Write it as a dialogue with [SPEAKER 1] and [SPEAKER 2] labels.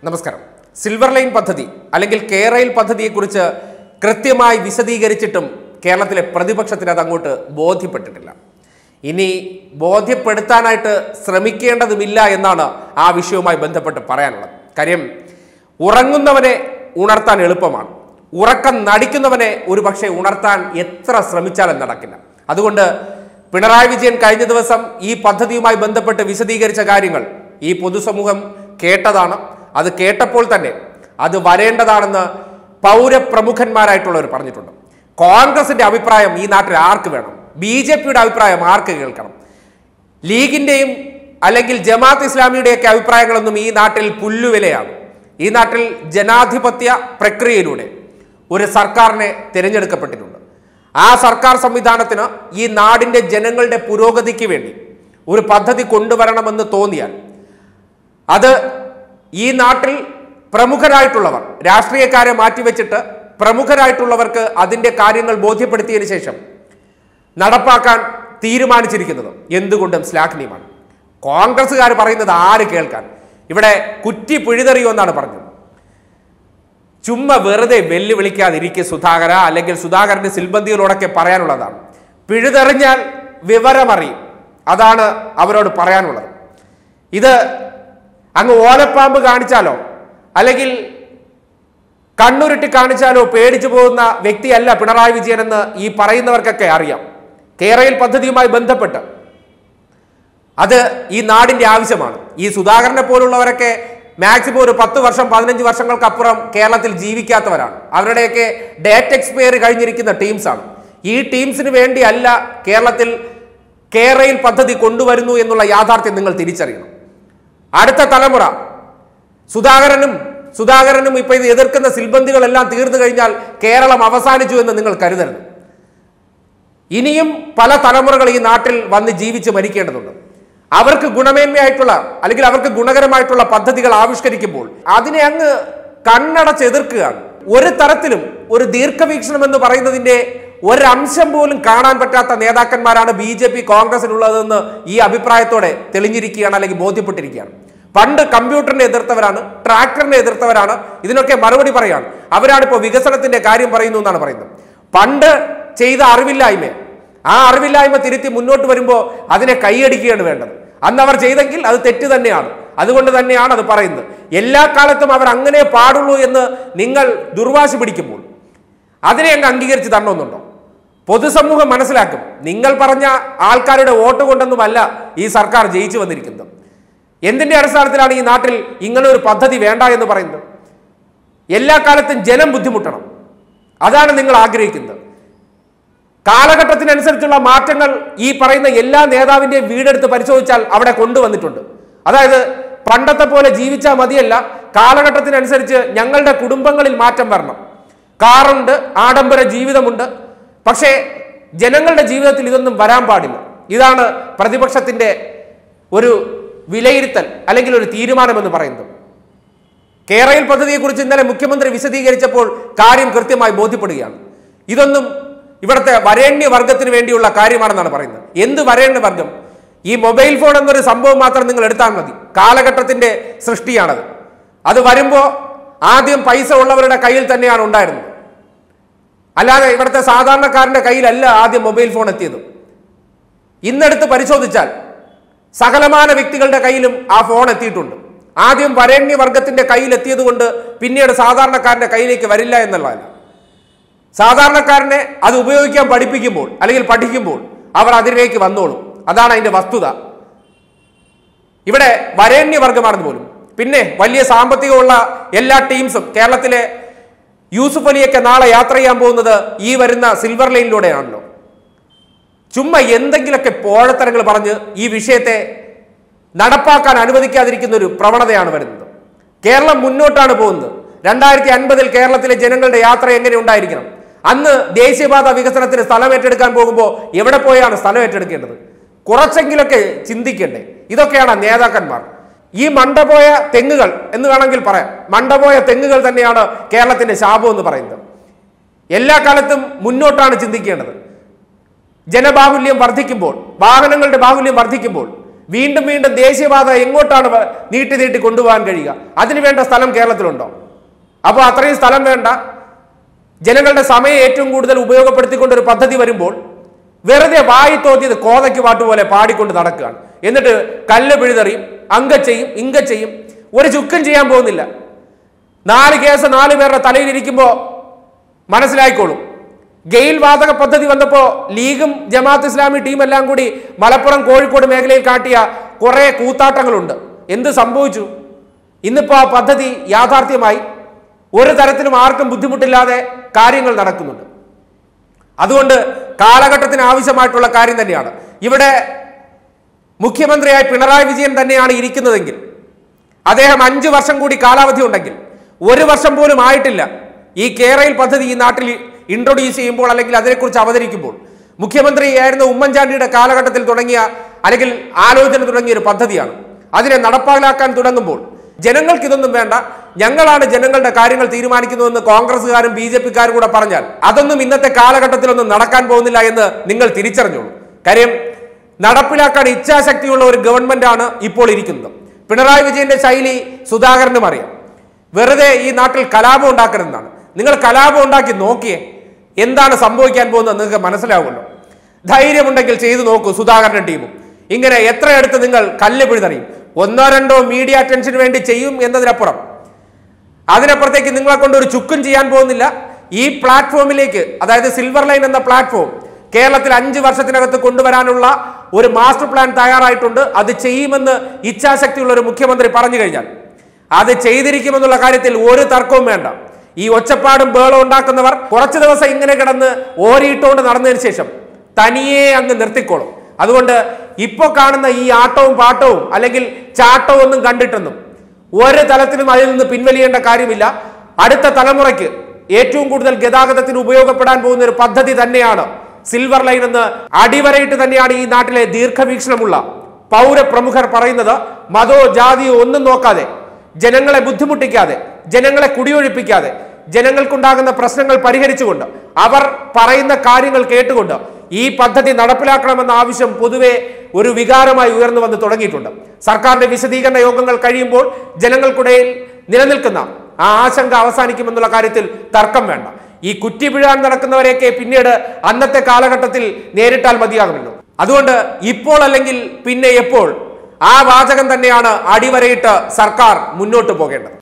[SPEAKER 1] നമസ്കാരം silver line പദ്ധതി അല്ലെങ്കിൽ കേരയിൽ പദ്ധതിയെക്കുറിച്ച് കൃത്യമായി വിശദീകരിച്ചിട്ടും കേരളത്തിലെ പ്രതിപക്ഷത്തിന് അത് അങ്ങോട്ട് ബോധ്യപ്പെട്ടിട്ടില്ല ഇനി ബോധ്യപ്പെടുത്താനായിട്ട് ശ്രമിക്കേണ്ടതുമില്ല എന്നാണ് ആ വിഷയവുമായി ബന്ധപ്പെട്ട് പറയാനുള്ളത് കാര്യം ഉറങ്ങുന്നവനെ ഉണർത്താൻ എളുപ്പമാണ് ഉറക്കം നടിക്കുന്നവനെ ഒരു പക്ഷേ ഉണർത്താൻ എത്ര ശ്രമിച്ചാലും നടക്കില്ല അതുകൊണ്ട് പിണറായി വിജയൻ കഴിഞ്ഞ ദിവസം ഈ പദ്ധതിയുമായി ബന്ധപ്പെട്ട് വിശദീകരിച്ച കാര്യങ്ങൾ ഈ പൊതുസമൂഹം കേട്ടതാണ് അത് കേട്ടപ്പോൾ തന്നെ അത് വരേണ്ടതാണെന്ന് പൗരപ്രമുഖന്മാരായിട്ടുള്ളവർ പറഞ്ഞിട്ടുണ്ട് കോൺഗ്രസിന്റെ അഭിപ്രായം ഈ നാട്ടിൽ ആർക്ക് വേണം ബി ജെ പിയുടെ അഭിപ്രായം ആർക്ക് കേൾക്കണം ലീഗിന്റെയും അല്ലെങ്കിൽ ജമാഅത്ത് ഇസ്ലാമിയുടെയൊക്കെ അഭിപ്രായങ്ങളൊന്നും ഈ നാട്ടിൽ പുല്ലുവിലയാണ് ഈ നാട്ടിൽ ജനാധിപത്യ പ്രക്രിയയിലൂടെ ഒരു സർക്കാരിനെ തിരഞ്ഞെടുക്കപ്പെട്ടിട്ടുണ്ട് ആ സർക്കാർ സംവിധാനത്തിന് ഈ നാടിന്റെ ജനങ്ങളുടെ പുരോഗതിക്ക് വേണ്ടി ഒരു പദ്ധതി കൊണ്ടുവരണമെന്ന് തോന്നിയാൽ അത് ഈ നാട്ടിൽ പ്രമുഖരായിട്ടുള്ളവർ രാഷ്ട്രീയക്കാരെ മാറ്റിവെച്ചിട്ട് പ്രമുഖരായിട്ടുള്ളവർക്ക് അതിൻ്റെ കാര്യങ്ങൾ ബോധ്യപ്പെടുത്തിയതിനു ശേഷം നടപ്പാക്കാൻ തീരുമാനിച്ചിരിക്കുന്നത് എന്തുകൊണ്ടും ശ്ലാഘനീയമാണ് കോൺഗ്രസ്സുകാർ പറയുന്നത് ആര് കേൾക്കാൻ ഇവിടെ കുറ്റി പിഴുതെറിയുമെന്നാണ് പറഞ്ഞത് ചുമ്മാ വെറുതെ വെല്ലുവിളിക്കാതിരിക്കുക സുധാകര അല്ലെങ്കിൽ സുധാകരന്റെ സിൽബന്ധികളോടൊക്കെ പറയാനുള്ളതാണ് പിഴുതെറിഞ്ഞാൽ വിവരമറിയും അതാണ് അവരോട് പറയാനുള്ളത് ഇത് അങ്ങ് ഓലപ്പാമ്പ് കാണിച്ചാലോ അല്ലെങ്കിൽ കണ്ണുരുട്ടി കാണിച്ചാലോ പേടിച്ചു പോകുന്ന വ്യക്തിയല്ല പിണറായി വിജയൻ എന്ന് ഈ പറയുന്നവർക്കൊക്കെ അറിയാം കേരയിൽ പദ്ധതിയുമായി ബന്ധപ്പെട്ട് അത് ഈ നാടിന്റെ ആവശ്യമാണ് ഈ സുധാകരനെ പോലുള്ളവരൊക്കെ മാക്സിമം ഒരു പത്ത് വർഷം പതിനഞ്ച് വർഷങ്ങൾക്കപ്പുറം കേരളത്തിൽ ജീവിക്കാത്തവരാണ് അവരുടെയൊക്കെ ഡേറ്റ് എക്സ്പയറി കഴിഞ്ഞിരിക്കുന്ന ടീംസാണ് ഈ ടീംസിന് വേണ്ടിയല്ല കേരളത്തിൽ കേരയിൽ പദ്ധതി കൊണ്ടുവരുന്നു എന്നുള്ള യാഥാർത്ഥ്യം നിങ്ങൾ തിരിച്ചറിയണം അടുത്ത തലമുറ സുധാകരനും സുധാകരനും ഇപ്പൊ ഇത് എതിർക്കുന്ന സിൽബന്ധികളെല്ലാം തീർന്നു കഴിഞ്ഞാൽ കേരളം അവസാനിച്ചു എന്ന് നിങ്ങൾ കരുതരുത് ഇനിയും പല തലമുറകൾ ഈ നാട്ടിൽ വന്ന് ജീവിച്ച് മരിക്കേണ്ടതുണ്ട് അവർക്ക് ഗുണമേന്മയായിട്ടുള്ള അല്ലെങ്കിൽ അവർക്ക് ഗുണകരമായിട്ടുള്ള പദ്ധതികൾ ആവിഷ്കരിക്കുമ്പോൾ അതിനെ അങ്ങ് കണ്ണടച്ച് എതിർക്കുകയാണ് ഒരു തരത്തിലും ഒരു ദീർഘവീക്ഷണം എന്ന് പറയുന്നതിന്റെ ഒരംശം പോലും കാണാൻ പറ്റാത്ത നേതാക്കന്മാരാണ് ബി ജെ പി കോൺഗ്രസിനുള്ളതെന്ന് ഈ അഭിപ്രായത്തോടെ തെളിഞ്ഞിരിക്കുകയാണ് അല്ലെങ്കിൽ ബോധ്യപ്പെട്ടിരിക്കുകയാണ് പണ്ട് കമ്പ്യൂട്ടറിനെ എതിർത്തവരാണ് ട്രാക്ടറിനെ എതിർത്തവരാണ് ഇതിനൊക്കെ മറുപടി പറയാണ് അവരാണ് ഇപ്പോൾ വികസനത്തിന്റെ കാര്യം പറയുന്നു എന്നാണ് പറയുന്നത് പണ്ട് ചെയ്ത അറിവില്ലായ്മ ആ അറിവില്ലായ്മ തിരുത്തി മുന്നോട്ട് വരുമ്പോൾ അതിനെ കൈയടിക്കുകയാണ് വേണ്ടത് അന്ന് അവർ ചെയ്തെങ്കിൽ അത് തെറ്റ് തന്നെയാണ് അതുകൊണ്ട് തന്നെയാണ് അത് പറയുന്നത് എല്ലാ കാലത്തും അവർ അങ്ങനെ പാടുള്ളൂ എന്ന് നിങ്ങൾ ദുർവാശി പിടിക്കുമ്പോൾ അതിനെ അങ്ങ് അംഗീകരിച്ച് തരണമെന്നുണ്ടോ പൊതുസമൂഹം മനസ്സിലാക്കും നിങ്ങൾ പറഞ്ഞ ആൾക്കാരുടെ വോട്ട് കൊണ്ടൊന്നുമല്ല ഈ സർക്കാർ ജയിച്ചു വന്നിരിക്കുന്നത് എന്തിന്റെ അടിസ്ഥാനത്തിലാണ് ഈ നാട്ടിൽ ഇങ്ങനെ ഒരു പദ്ധതി വേണ്ട എന്ന് പറയുന്നത് എല്ലാ കാലത്തും ജനം ബുദ്ധിമുട്ടണം അതാണ് നിങ്ങൾ ആഗ്രഹിക്കുന്നത് കാലഘട്ടത്തിനനുസരിച്ചുള്ള മാറ്റങ്ങൾ ഈ പറയുന്ന എല്ലാ നേതാവിന്റെയും വീടെടുത്ത് പരിശോധിച്ചാൽ അവിടെ കൊണ്ടുവന്നിട്ടുണ്ട് അതായത് പണ്ടത്തെ പോലെ ജീവിച്ചാൽ മതിയല്ല കാലഘട്ടത്തിനനുസരിച്ച് ഞങ്ങളുടെ കുടുംബങ്ങളിൽ മാറ്റം വരണം കാറുണ്ട് ആഡംബര ജീവിതമുണ്ട് പക്ഷേ ജനങ്ങളുടെ ജീവിതത്തിൽ ഇതൊന്നും വരാൻ പാടില്ല ഇതാണ് പ്രതിപക്ഷത്തിന്റെ ഒരു വിലയിരുത്തൽ അല്ലെങ്കിൽ ഒരു തീരുമാനമെന്ന് പറയുന്നത് കേരയിൽ പദ്ധതിയെക്കുറിച്ച് ഇന്നലെ മുഖ്യമന്ത്രി വിശദീകരിച്ചപ്പോൾ കാര്യം കൃത്യമായി ബോധ്യപ്പെടുകയാണ് ഇതൊന്നും ഇവിടുത്തെ വരേണ്യ വർഗത്തിന് വേണ്ടിയുള്ള കാര്യമാണെന്നാണ് പറയുന്നത് എന്ത് വരേണ്യ വർഗം ഈ മൊബൈൽ ഫോൺ എന്നൊരു സംഭവം മാത്രം നിങ്ങൾ എടുത്താൽ മതി കാലഘട്ടത്തിന്റെ സൃഷ്ടിയാണത് അത് വരുമ്പോൾ ആദ്യം പൈസ ഉള്ളവരുടെ കയ്യിൽ തന്നെയാണ് ഉണ്ടായിരുന്നത് അല്ലാതെ ഇവിടുത്തെ സാധാരണക്കാരന്റെ കയ്യിലല്ല ആദ്യം മൊബൈൽ ഫോൺ എത്തിയത് ഇന്നെടുത്ത് പരിശോധിച്ചാൽ സകലമാന വ്യക്തികളുടെ കയ്യിലും ആ ഫോൺ എത്തിയിട്ടുണ്ട് ആദ്യം വരേണ്യ വർഗത്തിന്റെ കയ്യിൽ എത്തിയത് കൊണ്ട് പിന്നീട് സാധാരണക്കാരന്റെ കയ്യിലേക്ക് വരില്ല എന്നുള്ളതല്ല സാധാരണക്കാരനെ അത് ഉപയോഗിക്കാൻ പഠിപ്പിക്കുമ്പോൾ അല്ലെങ്കിൽ പഠിക്കുമ്പോൾ അവർ അതിലേക്ക് വന്നോളും അതാണ് അതിന്റെ വസ്തുത ഇവിടെ വരേണ്യ വർഗമാണെന്ന് പോലും പിന്നെ വലിയ സാമ്പത്തികമുള്ള എല്ലാ ടീംസും കേരളത്തിലെ യൂസുഫ് അലിയൊക്കെ നാളെ യാത്ര ചെയ്യാൻ പോകുന്നത് ഈ വരുന്ന സിൽവർ ലൈനിലൂടെയാണല്ലോ ചുമ്മാ എന്തെങ്കിലുമൊക്കെ പോഴത്തരങ്ങൾ പറഞ്ഞ് ഈ വിഷയത്തെ നടപ്പാക്കാൻ അനുവദിക്കാതിരിക്കുന്ന ഒരു പ്രവണതയാണ് വരുന്നത് കേരളം മുന്നോട്ടാണ് പോകുന്നത് രണ്ടായിരത്തി അൻപതിൽ കേരളത്തിലെ ജനങ്ങളുടെ യാത്ര എങ്ങനെ ഉണ്ടായിരിക്കണം അന്ന് ദേശീയപാത വികസനത്തിന് സ്ഥലം ഏറ്റെടുക്കാൻ പോകുമ്പോൾ എവിടെ പോയാണ് സ്ഥലം ഏറ്റെടുക്കേണ്ടത് കുറച്ചെങ്കിലൊക്കെ ചിന്തിക്കണ്ടേ ഇതൊക്കെയാണ് നേതാക്കന്മാർ ഈ മണ്ടപോയ തെങ്ങുകൾ എന്ന് വേണമെങ്കിൽ പറയാം മണ്ടപോയ തെങ്ങുകൾ തന്നെയാണ് കേരളത്തിന്റെ ശാപം എന്ന് പറയുന്നത് എല്ലാ കാലത്തും മുന്നോട്ടാണ് ചിന്തിക്കേണ്ടത് ജനബാഹുല്യം വർദ്ധിക്കുമ്പോൾ വാഹനങ്ങളുടെ ബാഹുല്യം വർദ്ധിക്കുമ്പോൾ വീണ്ടും വീണ്ടും ദേശീയപാത എങ്ങോട്ടാണ് വ- നീട്ടി നീട്ടി കൊണ്ടുപോകാൻ കഴിയുക അതിനുവേണ്ട സ്ഥലം കേരളത്തിലുണ്ടോ അപ്പോൾ അത്രയും സ്ഥലം വേണ്ട ജനങ്ങളുടെ സമയം ഏറ്റവും കൂടുതൽ ഉപയോഗപ്പെടുത്തിക്കൊണ്ട് ഒരു പദ്ധതി വരുമ്പോൾ വെറുതെ വായി തോന്നിയത് കോതയ്ക്ക് പാട്ടുപോലെ പാടിക്കൊണ്ട് നടക്കുകയാണ് എന്നിട്ട് കല്ല് പിഴുതെറിയും അങ്ക ചെയ്യും ഇങ്ക ചെയ്യും ഒരു ചുക്കും ചെയ്യാൻ പോകുന്നില്ല നാല് കേസ് നാല് പേരുടെ തലയിലിരിക്കുമ്പോൾ മനസ്സിലായിക്കോളും ഗെയിൽ വാതക പദ്ധതി വന്നപ്പോൾ ലീഗും ജമാഅത്ത് ഇസ്ലാമി ടീമെല്ലാം കൂടി മലപ്പുറം കോഴിക്കോട് മേഖലയിൽ കാട്ടിയ കുറേ കൂത്താട്ടങ്ങളുണ്ട് എന്ത് സംഭവിച്ചു ഇന്നിപ്പോൾ ആ പദ്ധതി യാഥാർത്ഥ്യമായി ഒരു തരത്തിലും ആർക്കും ബുദ്ധിമുട്ടില്ലാതെ കാര്യങ്ങൾ നടക്കുന്നുണ്ട് അതുകൊണ്ട് കാലഘട്ടത്തിന് ആവശ്യമായിട്ടുള്ള കാര്യം തന്നെയാണ് ഇവിടെ മുഖ്യമന്ത്രിയായി പിണറായി വിജയൻ തന്നെയാണ് ഇരിക്കുന്നതെങ്കിൽ അദ്ദേഹം അഞ്ചു വർഷം കൂടി കാലാവധി ഉണ്ടെങ്കിൽ ഒരു വർഷം പോലും ആയിട്ടില്ല ഈ കേരയിൽ പദ്ധതി ഈ നാട്ടിൽ ഇൻട്രൊഡ്യൂസ് ചെയ്യുമ്പോൾ അല്ലെങ്കിൽ അതിനെക്കുറിച്ച് അവതരിക്കുമ്പോൾ മുഖ്യമന്ത്രിയായിരുന്ന ഉമ്മൻചാണ്ടിയുടെ കാലഘട്ടത്തിൽ തുടങ്ങിയ അല്ലെങ്കിൽ ആലോചന തുടങ്ങിയ ഒരു പദ്ധതിയാണ് അതിനെ നടപ്പാലാക്കാൻ തുടങ്ങുമ്പോൾ ജനങ്ങൾക്ക് ഇതൊന്നും വേണ്ട ഞങ്ങളാണ് ജനങ്ങളുടെ കാര്യങ്ങൾ തീരുമാനിക്കുന്നതെന്ന് കോൺഗ്രസ്സുകാരും ബി ജെ പിക്കാരും കൂടെ പറഞ്ഞാൽ അതൊന്നും ഇന്നത്തെ കാലഘട്ടത്തിലൊന്നും നടക്കാൻ പോകുന്നില്ല എന്ന് നിങ്ങൾ തിരിച്ചറിഞ്ഞോളൂ കാര്യം നടപ്പിലാക്കാൻ ഇച്ഛാശക്തിയുള്ള ഒരു ഗവൺമെന്റാണ് ഇപ്പോൾ ഇരിക്കുന്നത് പിണറായി വിജയന്റെ ശൈലി സുധാകരനും അറിയാം വെറുതെ ഈ നാട്ടിൽ കലാപം ഉണ്ടാക്കരുതെന്നാണ് നിങ്ങൾ കലാപം ഉണ്ടാക്കി നോക്കിയേ എന്താണ് സംഭവിക്കാൻ പോകുന്നത് നിങ്ങൾക്ക് മനസ്സിലാവുമല്ലോ ധൈര്യമുണ്ടെങ്കിൽ ചെയ്തു നോക്കൂ സുധാകരന്റെ ടീമും ഇങ്ങനെ എത്രയെടുത്ത് നിങ്ങൾ കല്ല് പിഴുതറിയും ഒന്നോ രണ്ടോ മീഡിയ അറ്റൻഷന് വേണ്ടി ചെയ്യും എന്നതിനപ്പുറം അതിനപ്പുറത്തേക്ക് നിങ്ങളെ കൊണ്ട് ഒരു ചുക്കും ചെയ്യാൻ പോകുന്നില്ല ഈ പ്ലാറ്റ്ഫോമിലേക്ക് അതായത് സിൽവർ ലൈൻ എന്ന പ്ലാറ്റ്ഫോം കേരളത്തിൽ അഞ്ച് വർഷത്തിനകത്ത് കൊണ്ടുവരാനുള്ള ഒരു മാസ്റ്റർ പ്ലാൻ തയ്യാറായിട്ടുണ്ട് അത് ചെയ്യുമെന്ന് ഇച്ഛാശക്തിയുള്ള ഒരു മുഖ്യമന്ത്രി പറഞ്ഞു കഴിഞ്ഞാൽ അത് ചെയ്തിരിക്കുമെന്നുള്ള കാര്യത്തിൽ ഒരു തർക്കവും വേണ്ട ഈ ഒച്ചപ്പാടും ബേളും ഉണ്ടാക്കുന്നവർ കുറച്ചു ദിവസം ഇങ്ങനെ കിടന്ന് ഓരിയിട്ടുകൊണ്ട് നടന്നതിന് ശേഷം തനിയെ അങ്ങ് നിർത്തിക്കോളും അതുകൊണ്ട് ഇപ്പോൾ കാണുന്ന ഈ ആട്ടവും പാട്ടവും അല്ലെങ്കിൽ ചാട്ടവും ഒന്നും കണ്ടിട്ടൊന്നും ഒരു തലത്തിലും അതിൽ നിന്ന് പിൻവലിയേണ്ട കാര്യമില്ല അടുത്ത തലമുറയ്ക്ക് ഏറ്റവും കൂടുതൽ ഗതാഗതത്തിന് ഉപയോഗപ്പെടാൻ പോകുന്ന ഒരു പദ്ധതി തന്നെയാണ് സിൽവർ ലൈൻ എന്ന് അടിവരയിട്ട് തന്നെയാണ് ഈ നാട്ടിലെ ദീർഘവീക്ഷണമുള്ള പൗരപ്രമുഖർ പറയുന്നത് മതോ ജാതിയോ ഒന്നും നോക്കാതെ ജനങ്ങളെ ബുദ്ധിമുട്ടിക്കാതെ ജനങ്ങളെ കുടിയൊഴിപ്പിക്കാതെ ജനങ്ങൾക്കുണ്ടാകുന്ന പ്രശ്നങ്ങൾ പരിഹരിച്ചുകൊണ്ട് അവർ പറയുന്ന കാര്യങ്ങൾ കേട്ടുകൊണ്ട് ഈ പദ്ധതി നടപ്പിലാക്കണമെന്ന ആവശ്യം പൊതുവെ ഒരു വികാരമായി ഉയർന്നു വന്ന് തുടങ്ങിയിട്ടുണ്ട് സർക്കാരിന്റെ വിശദീകരണ യോഗങ്ങൾ കഴിയുമ്പോൾ ജനങ്ങൾക്കിടയിൽ നിലനിൽക്കുന്ന ആ ആശങ്ക അവസാനിക്കുമെന്നുള്ള കാര്യത്തിൽ തർക്കം വേണ്ട ഈ കുറ്റി പിഴാൻ നടക്കുന്നവരെയൊക്കെ പിന്നീട് അന്നത്തെ കാലഘട്ടത്തിൽ നേരിട്ടാൽ മതിയാകുമല്ലോ അതുകൊണ്ട് ഇപ്പോൾ അല്ലെങ്കിൽ പിന്നെ എപ്പോൾ ആ വാചകം തന്നെയാണ് അടിവരയിട്ട് സർക്കാർ മുന്നോട്ട് പോകേണ്ടത്